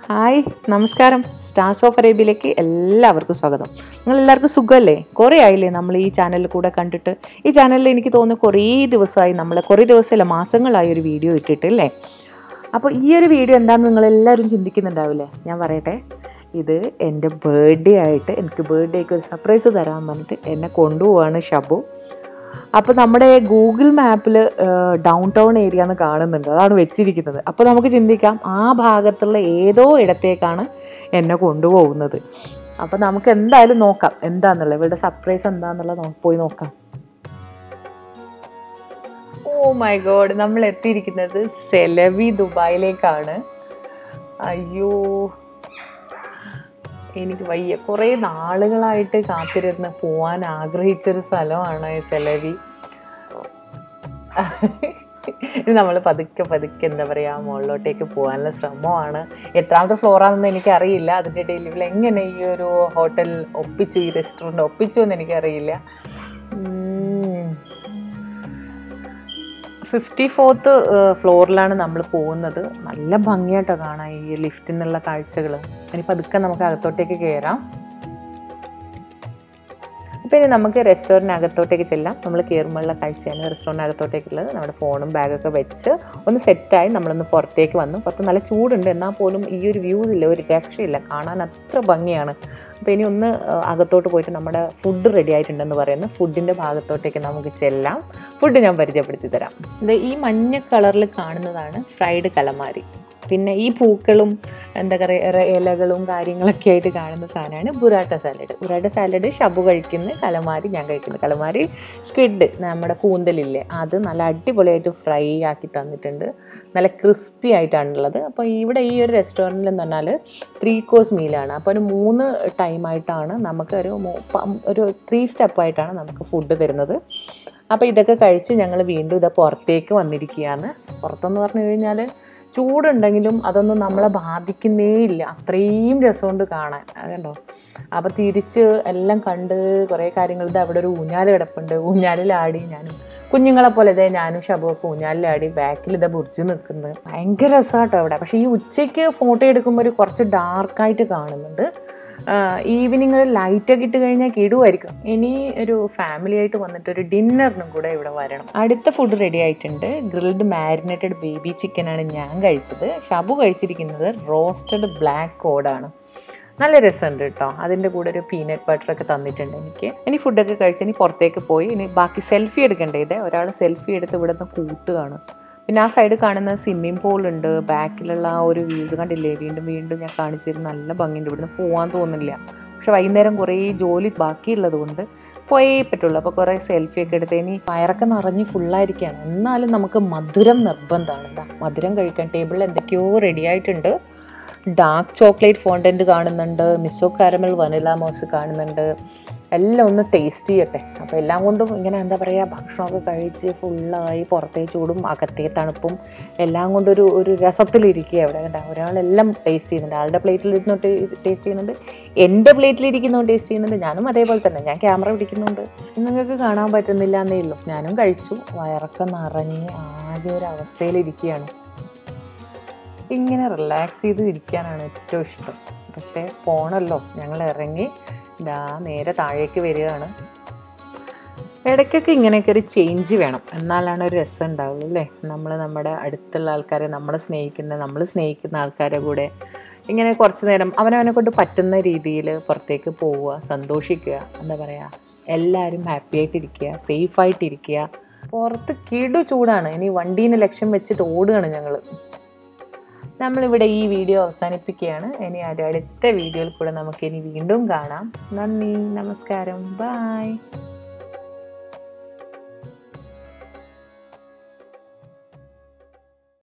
hi നമസ്കാരം stars of അറേബ്യയിലേക്ക് എല്ലാവർക്കും സ്വാഗതം നിങ്ങൾ എല്ലാവർക്കും സുഖമല്ലേ കുറേ ആയില്ലേ നമ്മൾ ഈ ചാനലിൽ കൂടെ കണ്ടിട്ട് ഈ ചാനലിൽ എനിക്ക് തോന്നുന്നു കുറേ ദിവസമായി നമ്മൾ കുറേ ദിവസമല്ല മാസങ്ങളായി ഒരു വീഡിയോ ഇട്ടിട്ട് അല്ലേ അപ്പോൾ ഈ ഒരു വീഡിയോ എന്താണെന്ന് നിങ്ങൾ എല്ലാവരും ചിന്തിക്കുന്നുണ്ടാവില്ലേ ഞാൻ പറയട്ടെ ഇത് എൻ്റെ ബർത്ത്ഡേ ആയിട്ട് എനിക്ക് ബർത്ത്ഡേക്ക് ഒരു സർപ്രൈസ് തരാൻ പറഞ്ഞിട്ട് എന്നെ കൊണ്ടുപോവാണ് ഷബു അപ്പോൾ നമ്മുടെ ഗൂഗിൾ മാപ്പിൽ ഡൗൺ ടൗൺ ഏരിയ എന്ന് കാണുന്നുണ്ട് അതാണ് വെച്ചിരിക്കുന്നത് അപ്പോൾ നമുക്ക് ചിന്തിക്കാം ആ ഭാഗത്തുള്ള ഏതോ ഇടത്തേക്കാണ് എന്നെ കൊണ്ടുപോകുന്നത് അപ്പോൾ നമുക്ക് എന്തായാലും നോക്കാം എന്താന്നുള്ളത് ഇവരുടെ സർപ്രൈസ് എന്താന്നുള്ളത് നമുക്ക് പോയി നോക്കാം ഓ മൈ ഗോഡ് നമ്മൾ എത്തിയിരിക്കുന്നത് സെലവി ദുബായിലേക്കാണ് അയ്യോ എനിക്ക് വയ്യ കുറേ നാളുകളായിട്ട് കാത്തിരുന്ന് പോവാൻ ആഗ്രഹിച്ചൊരു സ്ഥലമാണ് സെലവി ഇത് നമ്മൾ പതുക്കെ പതുക്കെ എന്താ പറയുക മുകളിലോട്ടേക്ക് പോകാനുള്ള ശ്രമമാണ് എത്രാമത്തെ ഫ്ലോറാണെന്ന് എനിക്കറിയില്ല അതിൻ്റെ ഇടയിൽ ഇവൾ എങ്ങനെ ഈ ഒരു ഹോട്ടൽ ഒപ്പിച്ചു ഈ റെസ്റ്റോറൻറ്റ് ഒപ്പിച്ചു എന്ന് എനിക്കറിയില്ല ഫിഫ്റ്റി ഫോർത്ത് ഫ്ലോറിലാണ് നമ്മൾ പോകുന്നത് നല്ല ഭംഗിയായിട്ടോ കാണാൻ ഈ ലിഫ്റ്റിൽ നിന്നുള്ള കാഴ്ചകൾ ഇനി പതുക്കെ നമുക്ക് അകത്തോട്ടേക്ക് കയറാം അപ്പോൾ ഇനി നമുക്ക് റെസ്റ്റോറൻറ്റ് അകത്തോട്ടേക്ക് ചെല്ലാം നമ്മൾ കയറുമ്പോഴുള്ള കാഴ്ചയാണ് റെസ്റ്റോറൻറ്റ് അകത്തോട്ടേക്കുള്ളത് നമ്മുടെ ഫോണും ബാഗൊക്കെ വെച്ച് ഒന്ന് സെറ്റായി നമ്മളൊന്ന് പുറത്തേക്ക് വന്നു പുറത്ത് നല്ല ചൂടുണ്ട് എന്നാൽ പോലും ഈ ഒരു വ്യൂ ഇല്ല ഒരു രക്ഷയില്ല കാണാൻ അത്ര ഭംഗിയാണ് അപ്പോൾ ഇനി ഒന്ന് അകത്തോട്ട് പോയിട്ട് നമ്മുടെ ഫുഡ് റെഡി ആയിട്ടുണ്ടെന്ന് പറയുന്നു ഫുഡിൻ്റെ ഭാഗത്തോട്ടേക്ക് നമുക്ക് ചെല്ലാം ഫുഡ് ഞാൻ പരിചയപ്പെടുത്തി തരാം ഇത് ഈ മഞ്ഞ കളറിൽ കാണുന്നതാണ് ഫ്രൈഡ് കലമാരി പിന്നെ ഈ പൂക്കളും എന്താ പറയുക ഇലകളും കാര്യങ്ങളൊക്കെ ആയിട്ട് കാണുന്ന സാധനമാണ് ബുറാട്ട സാലഡ് ബുറാട്ട സാലഡ് ഷബു കഴിക്കുന്ന കലമാരി ഞാൻ കഴിക്കുന്നു കലമാരി സ്ക്വിഡ് നമ്മുടെ കൂന്തലില്ലേ അത് നല്ല അടിപൊളിയായിട്ട് ഫ്രൈ ആക്കി തന്നിട്ടുണ്ട് നല്ല ക്രിസ്പി ആയിട്ടാണുള്ളത് അപ്പോൾ ഇവിടെ ഈ ഒരു റെസ്റ്റോറൻറ്റിൽ എന്ന് പറഞ്ഞാൽ ത്രീ കോഴ്സ് മീലാണ് അപ്പോൾ ഒരു മൂന്ന് ടൈമായിട്ടാണ് നമുക്ക് ഒരു ഒരു ത്രീ സ്റ്റെപ്പായിട്ടാണ് നമുക്ക് ഫുഡ് തരുന്നത് അപ്പോൾ ഇതൊക്കെ കഴിച്ച് ഞങ്ങൾ വീണ്ടും ഇത് പുറത്തേക്ക് വന്നിരിക്കുകയാണ് പുറത്തെന്ന് പറഞ്ഞു കഴിഞ്ഞാൽ ചൂടുണ്ടെങ്കിലും അതൊന്നും നമ്മളെ ബാധിക്കുന്നേ ഇല്ല അത്രയും രസമുണ്ട് കാണാൻ അതുണ്ടോ അപ്പോൾ തിരിച്ച് എല്ലാം കണ്ട് കുറേ കാര്യങ്ങൾ ഇത് അവിടെ ഒരു ഊഞ്ഞാൽ കിടപ്പുണ്ട് ഊഞ്ഞാലിലാടി ഞാനും കുഞ്ഞുങ്ങളെ പോലെ ഇതേ ഞാനും ഷബുവൊക്കെ ഊഞ്ഞാലിലാടി ബാക്കിൽ ഇതാ ബുർജ് നിൽക്കുന്നത് ഭയങ്കര രസമാട്ടോ അവിടെ പക്ഷേ ഈ ഉച്ചയ്ക്ക് ഫോട്ടോ എടുക്കുമ്പോൾ ഒരു കുറച്ച് ഡാർക്കായിട്ട് കാണുന്നുണ്ട് ഈവനിങ്ങിൽ ലൈറ്റൊക്കെ ഇട്ട് കഴിഞ്ഞാൽ കിടുമായിരിക്കും ഇനി ഒരു ഫാമിലി ആയിട്ട് വന്നിട്ട് ഒരു ഡിന്നറിനും കൂടെ ഇവിടെ വരണം അടുത്ത ഫുഡ് റെഡി ആയിട്ടുണ്ട് ഗ്രിൽഡ് മാരിനേറ്റഡ് ബേബി ചിക്കനാണ് ഞാൻ കഴിച്ചത് ഷബു കഴിച്ചിരിക്കുന്നത് റോസ്റ്റഡ് ബ്ലാക്ക് കോഡാണ് നല്ല രസമുണ്ട് കേട്ടോ അതിൻ്റെ കൂടെ ഒരു പീനട്ട് ബട്ടറൊക്കെ തന്നിട്ടുണ്ട് എനിക്ക് ഇനി ഫുഡൊക്കെ കഴിച്ച് ഇനി പുറത്തേക്ക് പോയി ഇനി ബാക്കി സെൽഫി എടുക്കണ്ടേ ഇത് ഒരാൾ സെൽഫി എടുത്ത് ഇവിടെ നിന്ന് കൂട്ടുകയാണ് പിന്നെ ആ സൈഡ് കാണുന്ന സ്വിമ്മിംഗ് പൂൾ ഉണ്ട് ബാക്കിലുള്ള ആ ഒരു വ്യൂസ് കണ്ടില്ലേ വീണ്ടും വീണ്ടും ഞാൻ കാണിച്ചു തരും നല്ല ഭംഗിയുണ്ട് ഇവിടുന്ന് പോകാൻ തോന്നുന്നില്ല പക്ഷെ വൈകുന്നേരം കുറേ ജോലി ബാക്കിയുള്ളത് കൊണ്ട് പോയേ പറ്റുള്ളൂ അപ്പോൾ കുറേ സെൽഫി ഒക്കെ എടുത്ത് ഇനി വയറൊക്കെ നിറഞ്ഞ് ഫുള്ളായിരിക്കുകയാണ് എന്നാലും നമുക്ക് മധുരം നിർബന്ധമാണ് എന്താ മധുരം കഴിക്കാൻ ടേബിളിൽ എന്തൊക്കെയോ റെഡി ആയിട്ടുണ്ട് ഡാർക്ക് ചോക്ലേറ്റ് ഫോണ്ടൻറ്റ് കാണുന്നുണ്ട് മിസോ കാരമൽ വനില മോസ് കാണുന്നുണ്ട് എല്ലാം ഒന്ന് ടേസ്റ്റ് ചെയ്യട്ടെ അപ്പോൾ എല്ലാം കൊണ്ടും ഇങ്ങനെ എന്താ പറയുക ഭക്ഷണമൊക്കെ കഴിച്ച് ഫുള്ളായി പുറത്തേ ചൂടും അകത്തേ തണുപ്പും എല്ലാം കൊണ്ടൊരു ഒരു രസത്തിലിരിക്കുക അവിടെ കണ്ട ഒരാളെല്ലാം ടേസ്റ്റ് ചെയ്യുന്നുണ്ട് ആളുടെ പ്ലേറ്റിൽ ഇരുന്നോട്ട് ടേസ്റ്റ് ചെയ്യുന്നുണ്ട് എൻ്റെ പ്ലേറ്റിൽ ഇരിക്കുന്നതുകൊണ്ട് ടേസ്റ്റ് ചെയ്യുന്നുണ്ട് ഞാനും അതേപോലെ തന്നെ ഞാൻ ക്യാമറ പിടിക്കുന്നുണ്ട് നിങ്ങൾക്ക് കാണാൻ പറ്റുന്നില്ല എന്നേ ഉള്ളൂ ഞാനും കഴിച്ചു വയറൊക്കെ നിറഞ്ഞ് ആകെ ഒരു അവസ്ഥയിലിരിക്കുകയാണ് ഇങ്ങനെ റിലാക്സ് ചെയ്ത് ഇരിക്കാനാണ് ഏറ്റവും ഇഷ്ടം പക്ഷേ പോണല്ലോ ഞങ്ങൾ ഇറങ്ങി ഇതാ നേരെ താഴേക്ക് വരികയാണ് ഇടയ്ക്കൊക്കെ ഇങ്ങനെയൊക്കെ ഒരു ചേഞ്ച് വേണം എന്നാലാണ് ഒരു രസം ഉണ്ടാവുള്ളൂ അല്ലേ നമ്മൾ നമ്മുടെ അടുത്തുള്ള ആൾക്കാരെ നമ്മളെ സ്നേഹിക്കുന്ന നമ്മൾ സ്നേഹിക്കുന്ന ആൾക്കാരെ കൂടെ ഇങ്ങനെ കുറച്ച് നേരം അവനവനെ കൊണ്ട് പറ്റുന്ന രീതിയിൽ പുറത്തേക്ക് പോവുക സന്തോഷിക്കുക എന്താ പറയുക എല്ലാവരും ഹാപ്പി ആയിട്ടിരിക്കുക സേഫായിട്ടിരിക്കുക പുറത്ത് കിടു ചൂടാണ് ഇനി വണ്ടീനെ ലക്ഷ്യം വെച്ചിട്ട് ഓടുകയാണ് ഞങ്ങൾ നമ്മളിവിടെ ഈ വീഡിയോ അവസാനിപ്പിക്കുകയാണ് ഇനി അടുത്ത വീഡിയോയിൽ കൂടെ നമുക്ക് ഇനി വീണ്ടും കാണാം നന്ദി നമസ്കാരം ബായ്